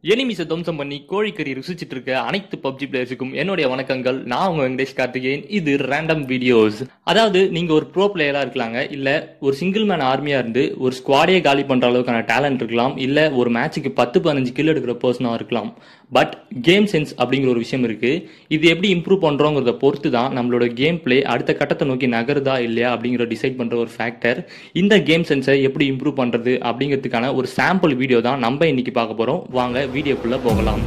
எனிமிஸை துவம்சம் பண்ணி கோழிக்கறி ருசிச்சிட்டு இருக்க அனைத்து பப்ஜி பிளேயர்ஸுக்கும் என்னுடைய வணக்கங்கள் நான் உங்க வெங்கடேஷ் கார்த்திகேயன் இது ரேண்டம் வீடியோஸ் அதாவது நீங்க ஒரு ப்ரோ பிளேயரா இருக்கலாங்க இல்ல ஒரு சிங்கிள் மேன் ஆர்மியா இருந்து ஒரு ஸ்குவாடே காலி பண்ற அளவுக்கான டேலண்ட் இருக்கலாம் இல்ல ஒரு மேட்சுக்கு பத்து பதினஞ்சு கில் எடுக்கிற பர்சனா இருக்கலாம் பட் கேம் சென்ஸ் அப்படிங்கிற ஒரு விஷயம் இருக்கு இது எப்படி இம்ப்ரூவ் பண்றோங்கிறத பொறுத்து தான் நம்மளோட கேம் பிளே அடுத்த கட்டத்தை நோக்கி நகருதா இல்லையா அப்படிங்கிற டிசைட் பண்ற ஒரு ஃபேக்டர் இந்த கேம் சென்ஸை எப்படி இம்ப்ரூவ் பண்றது அப்படிங்கிறதுக்கான ஒரு சாம்பிள் வீடியோ தான் நம்ம இன்னைக்கு பார்க்க போறோம் வாங்க வீடியோக்குள்ள போகலாம்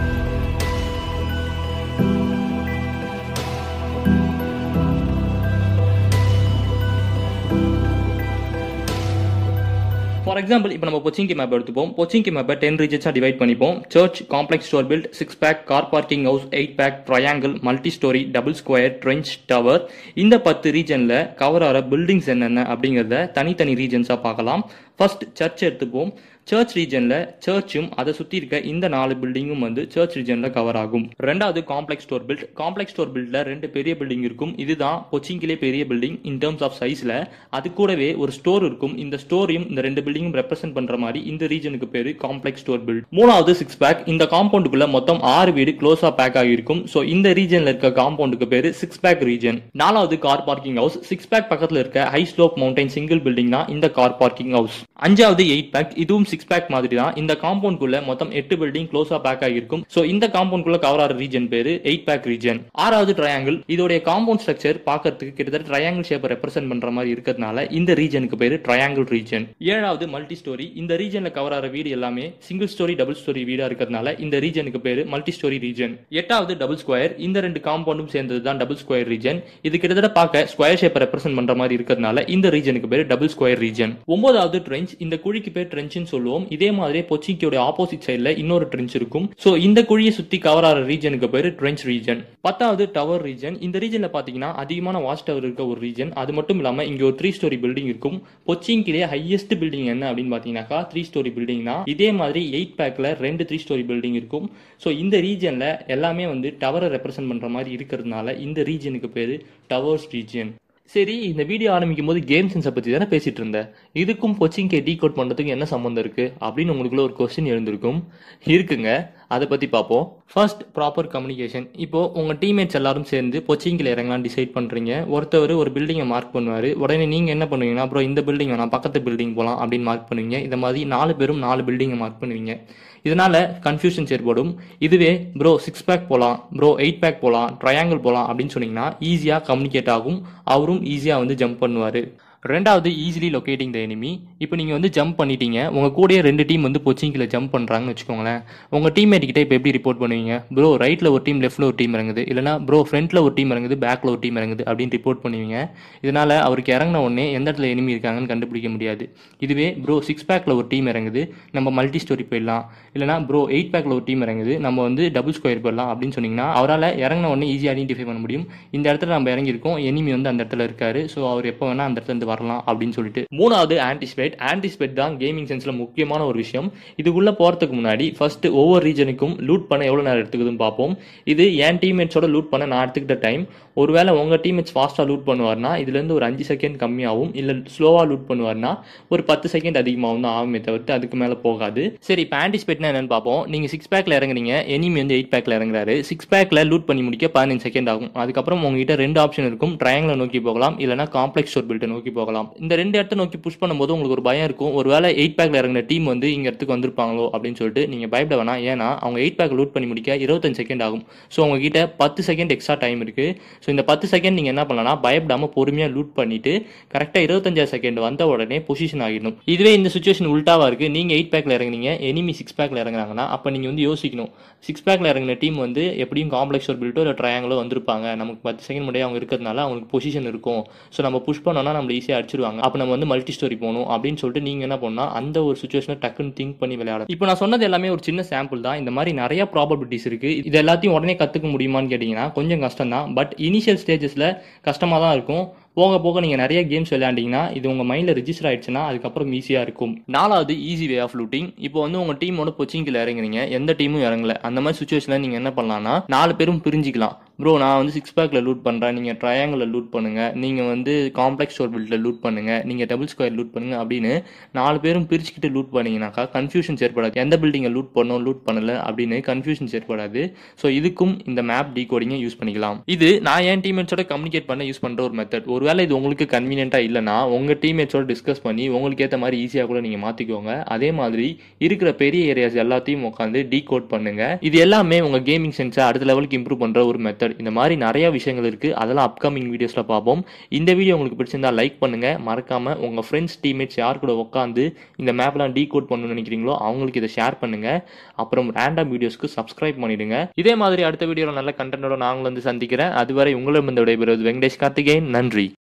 ஃபார் எக்ஸாம்பிள் இப்போ நம்ம பொச்சிங்கி மேப் எடுத்துப்போம் பொச்சிங்கி மேப்பை டென் ரீஜன்ஸாக டிவைட் பண்ணிப்போம் church complex store build six pack car parking house eight pack triangle multi storey double square trench tower இந்த பத்து ரீஜனில் கவர் ஆகிற பில்டிங்ஸ் என்னென்ன அப்படிங்கிறத தனித்தனி ரீஜன்ஸாக பார்க்கலாம் ஃபர்ஸ்ட் சர்ச் எடுத்துப்போம் சர்ச் ரீஜனில் சர்ச்சும் அதை சுற்றி இருக்க இந்த நாலு பில்டிங்கும் வந்து சர்ச் ரீஜனில் கவர் ஆகும் ரெண்டாவது complex store build complex store பில்டில் ரெண்டு பெரிய பில்டிங் இருக்கும் இதுதான் கொச்சிங்கிலே பெரிய பில்டிங் இன் டர்ம்ஸ் ஆஃப் சைஸில் அது கூடவே ஒரு ஸ்டோர் இருக்கும் இந்த ஸ்டோரையும் இந்த ரெண்டு பில்டிங்கும் ரெப்ரசென்ட் பண்ற மாதிரி இந்த ரீஜனுக்கு பேரு காம்ப்ளெக்ஸ் ஸ்டோர் பில்ட் மூணாவது சிக்ஸ் பேக் இந்த காம்பவுண்டுக்குள்ள மொத்தம் ஆறு வீடு க்ளோஸா பேக் ஆகியிருக்கும் ஸோ இந்த ரீஜன்ல இருக்க காம்பவுண்டுக்கு பேரு சிக்ஸ் பேக் ரீஜன் நாலாவது car parking house six pack பக்கத்துல இருக்க high slope mountain single building தான் இந்த கார் பார்க்கிங் ஹவுஸ் அஞ்சாவது எயிட் பேக் இதுவும் சிக்ஸ் பேக் மாதிரி தான் இந்த காம்பவுண்டுக்குள்ள மொத்தம் எட்டு பில்டிங் க்ளோஸா பேக் ஆகியிருக்கும் ஸோ இந்த காம்பவுண்டுக்குள்ள கவர் ஆகிற ரீஜன் பேரு எயிட் பேக் ரீஜன் ஆறாவது ட்ரையாங்கிள் இதோடைய காம்பவுண்ட் ஸ்ட்ரக்சர் பார்க்கறதுக்கு கிட்டத்தட்ட ட்ரையாங்கிள் ஷேப்பை ரெப்ரசென்ட் பண்ற மாதிரி இருக்கிறதுனால இந்த ரீஜனுக்கு பேரு ட்ரையாங்கிள் ரீஜன் ஏழாவது மல்டி ஸ்டோரி இந்த ரீஜன்ல கவர் ஆகிற வீடு எல்லாமே சிங்கிள் ஸ்டோரி டபுள் ஸ்டோரி வீடா இருக்கிறதுனால இந்த ரீஜனுக்கு பேரு மல்டி ஸ்டோரி ரீஜன் எட்டாவது டபுள் ஸ்கொயர் இந்த ரெண்டு காம்பவுண்டும் சேர்ந்தது தான் டபுள் ஸ்கொயர் ரீஜன் இது கிட்டத்தட்ட பார்க்க ஸ்கொயர் ஷேப்பை ரெப்ரசென்ட் பண்ற மாதிரி இருக்கிறதுனால இந்த ரீஜனுக்கு பேரு டபுள் ஸ்கொயர் ரீஜன் ஒன்பதாவது ட்ரெஞ்ச் இந்த குழிக்கு பேர் ட்ரெஞ்ச்னு சொல்லுவோம் இதே மாதிரி பொச்சிக்கியோட ஆப்போசிட் சைடுல இன்னொரு ட்ரெஞ்ச் இருக்கும் சோ இந்த குழியை சுத்தி கவர் ஆகிற ரீஜனுக்கு பேரு ட்ரெஞ்ச் ரீஜன் பத்தாவது டவர் ரீஜன் இந்த ரீஜன்ல பாத்தீங்கன்னா அதிகமான வாட்ச் டவர் இருக்க ஒரு ரீஜன் அது மட்டும் இல்லாம இங்க ஒரு த்ரீ ஸ்டோரி பில்டிங் இருக்கும் பொச்சிங்கிலே ஹையஸ்ட் பில்டிங் என்ன அப்படின்னு பாத்தீங்கன்னாக்கா த்ரீ ஸ்டோரி பில்டிங் தான் இதே மாதிரி எயிட் பேக்ல ரெண்டு த்ரீ ஸ்டோரி பில்டிங் இருக்கும் ஸோ இந்த ரீஜன்ல எல்லாமே வந்து டவரை ரெப்ரசென்ட் பண்ற மாதிரி இருக்கிறதுனால இந்த ரீஜனுக்கு பேரு டவர்ஸ் ரீஜன் சரி இந்த வீடியோ ஆரம்பிக்கும் போது கேம் சென்ஸை பற்றி தானே பேசிட்டு இருந்தேன் இதுக்கும் கோச்சிங் கே டீ கோட் பண்ணுறதுக்கு என்ன சம்மந்தம் இருக்கு அப்படின்னு உங்களுக்குள்ள ஒரு கொஸ்டின் எழுந்திருக்கும் இருக்குங்க அதை பற்றி பார்ப்போம் ஃபர்ஸ்ட் ப்ராப்பர் கம்யூனிகேஷன் இப்போ உங்கள் டீம்மேட்ஸ் எல்லாரும் சேர்ந்து பொச்சிங்கில் இறங்கலாம் டிசைட் பண்ணுறீங்க ஒருத்தவர் ஒரு பில்டிங்கை மார்க் பண்ணுவார் உடனே நீங்கள் என்ன பண்ணுவீங்கன்னா அப்புறம் இந்த பில்டிங் வேணாம் பக்கத்து பில்டிங் போகலாம் அப்படின்னு மார்க் பண்ணுவீங்க இந்த மாதிரி நாலு பேரும் நாலு பில்டிங்கை மார்க் பண்ணுவீங்க இதனால கன்ஃபியூஷன்ஸ் ஏற்படும் இதுவே ப்ரோ சிக்ஸ் பேக் போகலாம் ப்ரோ எயிட் பேக் போகலாம் ட்ரையாங்கிள் போகலாம் அப்படின்னு சொன்னீங்கன்னா ஈஸியாக கம்யூனிகேட் ஆகும் அவரும் ஈஸியாக வந்து ஜம்ப் பண்ணுவார் ரெண்டாவது ஈஸிலி லொக்கேட்டிங் த எனிமி இப்போ நீங்கள் வந்து ஜம்ப் பண்ணிட்டீங்க உங்கள் கூடயே ரெண்டு டீம் வந்து பொச்சிங்கில் ஜம்ப் பண்ணுறாங்கன்னு வச்சுக்கோங்களேன் உங்கள் டீம்மேட் கிட்ட இப்போ எப்படி ரிப்போர்ட் பண்ணுவீங்க ப்ரோ ரைட்டில் ஒரு டீம் லெஃப்ட்டில் ஒரு டீம் இறங்குது இல்லைனா ப்ரோ ஃப்ரண்ட்டில் ஒரு டீம் இறங்குது பேக்கில் ஒரு டீம் இறங்குது அப்படின்னு ரிப்போர்ட் பண்ணுவீங்க இதனால் அவருக்கு இறங்கின உடனே எந்த இடத்துல எனிமி இருக்காங்கன்னு கண்டுபிடிக்க முடியாது இதுவே ப்ரோ சிக்ஸ் பேக்கில் ஒரு டீம் இறங்குது நம்ம மல்டி ஸ்டோரி போயிடலாம் இல்லைனா ப்ரோ எயிட் பேக்கில் ஒரு டீம் இறங்குது நம்ம வந்து டபுள் ஸ்கொயர் போயிடலாம் அப்படின்னு சொன்னீங்கன்னா அவரால் இறங்கின உடனே ஈஸியாக ஐடென்டிஃபை பண்ண முடியும் இந்த இடத்துல நம்ம இறங்கியிருக்கோம் எனிமி வந்து அந்த இடத்துல இருக்காரு ஸோ அவர் எப்போ வேணால் அந்த இடத்துல இருந்து வரலாம் அப்படின்னு சொல்லிட்டு மூணாவது ஆன்டிஸ்பேட் ஆன்டிஸ்பேட் தான் கேமிங் சென்ஸ்ல முக்கியமான ஒரு விஷயம் இதுக்குள்ள போறதுக்கு முன்னாடி ஃபர்ஸ்ட் ஒவ்வொரு ரீஜனுக்கும் லூட் பண்ண எவ்வளவு நேரம் எடுத்துக்குதுன்னு பார்ப்போம் இது என் டீம்மேட்ஸோட லூட் பண்ண நான் எடுத்துக்கிட்ட டைம் ஒருவேளை உங்க டீம்மேட்ஸ் ஃபாஸ்டா லூட் பண்ணுவார்னா இதுல இருந்து ஒரு அஞ்சு செகண்ட் கம்மியாகும் இல்ல ஸ்லோவா லூட் பண்ணுவார்னா ஒரு பத்து செகண்ட் அதிகமாகவும் தான் ஆகுமே தவிர்த்து அதுக்கு மேல போகாது சரி இப்போ ஆன்டிஸ்பேட்னா என்னன்னு பார்ப்போம் நீங்க சிக்ஸ் பேக்ல இறங்குறீங்க எனிமி வந்து எயிட் பேக்ல இறங்குறாரு சிக்ஸ் பேக்ல லூட் பண்ணி முடிக்க பதினஞ்சு செகண்ட் ஆகும் அதுக்கப்புறம் உங்ககிட்ட ரெண்டு ஆப்ஷன் இருக்கும் ட்ரையாங்கிளை நோக்கி போகலாம் இல்லைனா காம்ப்ளெக்ஸ் ஸ்டோர் பில்ட்டை நோக்கி போகலாம் இந்த ரெண்டு இடத்த நோக்கி புஷ் பண்ணும்போது உங்களுக்கு ஒரு பயம் இருக்கும் ஒருவேளை எயிட் பேக்ல இறங்கின டீம் வந்து இங்க இடத்துக்கு வந்திருப்பாங்களோ அப்படின்னு சொல்லிட்டு நீங்க பயப்பட வேணாம் ஏன்னா அவங்க எயிட் பேக் லூட் பண்ணி முடிக்க இருபத்தஞ்சு செகண்ட் ஆகும் ஸோ உங்ககிட்ட பத்து செகண்ட் எக்ஸ்ட்ரா டைம் இருக்கு ஸோ இந்த பத்து செகண்ட் நீங்க என்ன பண்ணலாம் பயப்படாம பொறுமையா லூட் பண்ணிட்டு கரெக்டா இருபத்தஞ்சாவது செகண்ட் வந்த உடனே பொசிஷன் ஆகிடணும் இதுவே இந்த சுச்சுவேஷன் உல்டாவா இருக்கு நீங்க எயிட் பேக்ல இறங்குனீங்க எனிமி சிக்ஸ் பேக்ல இறங்குறாங்கன்னா அப்ப நீங்க வந்து யோசிக்கணும் சிக்ஸ் பேக்ல இறங்கின டீம் வந்து எப்படியும் காம்ப்ளெக்ஸ் ஒரு பில்ட்டோ இல்லை ட்ரையாங்களோ வந்திருப்பாங்க நமக்கு பத்து செகண்ட் முன்னாடி அவங்க இருக்கிறதுனால அவங்களுக்கு பொசிஷன் இருக்கும் ஸோ நம்ம புஷ் பண்ணோம்னா நம்ம ஈஸியாக அடிச்சிருவாங்க அப்போ நம்ம வந்து மல்டி ஸ்டோரி போகணும் அப்படின்னு சொல்லிட்டு நீங்க என்ன பண்ணா அந்த ஒரு சுச்சுவேஷனை டக்குன்னு திங்க் பண்ணி விளையாடணும் இப்போ நான் சொன்னது எல்லாமே ஒரு சின்ன சாம்பிள் தான் இந்த மாதிரி நிறைய ப்ராபபிலிட்டிஸ் இருக்கு இது எல்லாத்தையும் உடனே கத்துக்க முடியுமான்னு கேட்டீங்கன்னா கொஞ்சம் கஷ்டம் தான் பட் இனிஷியல் ஸ்டேஜஸ்ல கஷ்டமா தான் இருக்கும் போக போக நீங்கள் நிறைய கேம்ஸ் விளையாண்டிங்கன்னா இது உங்கள் மைண்டில் ரிஜிஸ்டர் ஆயிடுச்சுன்னா அதுக்கப்புறம் ஈஸியாக இருக்கும் நாலாவது ஈஸி வே ஆஃப் லூட்டிங் இப்போ வந்து உங்கள் டீமோட பொச்சிங்கில் இறங்குறீங்க எந்த டீமும் இறங்கல அந்த மாதிரி சுச்சுவேஷனில் நீங்கள் என்ன பண்ணலாம்னா நாலு பேரும் பிரிஞ்சிக்கலாம் ப்ரோ நான் வந்து சிக்ஸ் பேக்கில் லூட் பண்ணுறேன் நீங்கள் ட்ரையாங்கிளில் லூட் பண்ணுங்கள் நீங்கள் வந்து காம்ப்ளெக்ஸ் ஸ்டோர் பில்டில் லூட் பண்ணுங்கள் நீங்கள் டபுள் ஸ்கொயர் லூட் பண்ணுங்கள் அப்படின்னு நாலு பேரும் பிரிச்சுக்கிட்டு லூட் பண்ணீங்கன்னாக்கா கன்ஃபியூஷன்ஸ் ஏற்படாது எந்த பில்டிங்கை லூட் பண்ணோம் லூட் பண்ணல அப்படின்னு கன்ஃபியூஷன்ஸ் ஏற்படாது ஸோ இதுக்கும் இந்த மேப் டீகோடிங்கை யூஸ் பண்ணிக்கலாம் இது நான் என் டீம்மேட்ஸோட கம்யூனிகேட் பண்ண யூஸ் பண்ணுற ஒரு மெத்தட் ஒருவேளை இது உங்களுக்கு கன்வீனியன்ட்டாக இல்லைனா உங்கள் டீம்மேட்ஸோட டிஸ்கஸ் பண்ணி உங்களுக்கு ஏற்ற மாதிரி ஈஸியாக கூட நீங்கள் மாற்றிக்கோங்க அதே மாதிரி இருக்கிற பெரிய ஏரியாஸ் எல்லாத்தையும் உட்காந்து டீகோட் பண்ணுங்க இது எல்லாமே உங்கள் கேமிங் சென்ஸை அடுத்த லெவலுக்கு இம்ப்ரூவ் பண்ணுற ஒரு மெத்தட் இந்த மாதிரி நிறைய விஷயங்கள் இருக்கு அதெல்லாம் அப்கமிங் வீடியோஸ்ல பார்ப்போம் இந்த வீடியோ உங்களுக்கு பிடிச்சிருந்தா லைக் பண்ணுங்க மறக்காம உங்க ஃப்ரெண்ட்ஸ் டீம்மேட்ஸ் யார் கூட உட்காந்து இந்த மேப்லாம் டீகோட் பண்ணணும்னு நினைக்கிறீங்களோ அவங்களுக்கு இதை ஷேர் பண்ணுங்க அப்புறம் ரேண்டம் வீடியோஸ்க்கு சப்ஸ்கிரைப் பண்ணிடுங்க இதே மாதிரி அடுத்த வீடியோவில் நல்ல கண்டென்ட்டோட நாங்களும் வந்து சந்திக்கிறேன் அதுவரை உங்களிடம் இந்த விடைபெறுவது வெங்கடேஷ் கார்த்திகேயன் நன்றி